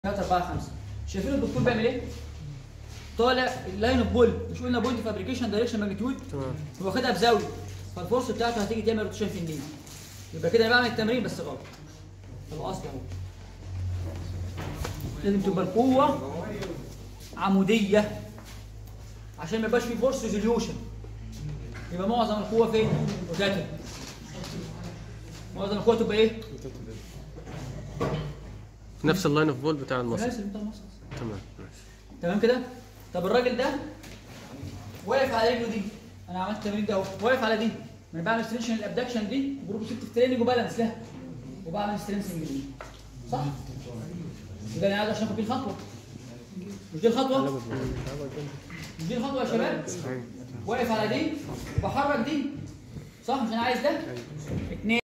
3 4 5 شايفين الدكتور بيعمل ايه؟ طالع اللاين اوف بول مش قلنا بوينت فابريكيشن دايركشن ماجنتيود تمام هو واخدها بزاويه فالفورس بتاعته هتيجي تعمل روتيشن في النيل يبقى كده انا بعمل التمرين بس غلط طب اصلا اهو لازم تبقى القوه عموديه عشان ما يبقاش في فورس ريزوليوشن يبقى معظم القوه فين؟ روتاتيف معظم القوه تبقى ايه؟ نفس اللاين اوف بول بتاع المصر نفس بتاع مصر تمام ماشي تمام كده طب الراجل ده واقف على رجله دي انا عملت التمرين ده اهو واقف على دي ما انا بعمل سترينشن الابدكشن دي بروبوسيتيف تريننج وبالانس لها وبعمل سترينسنج دي صح يبقى انا عايز عشان اخد بيه الخطوه مش دي الخطوه مش دي الخطوه يا شباب واقف على دي وبحرك دي صح مش انا عايز ده اتنين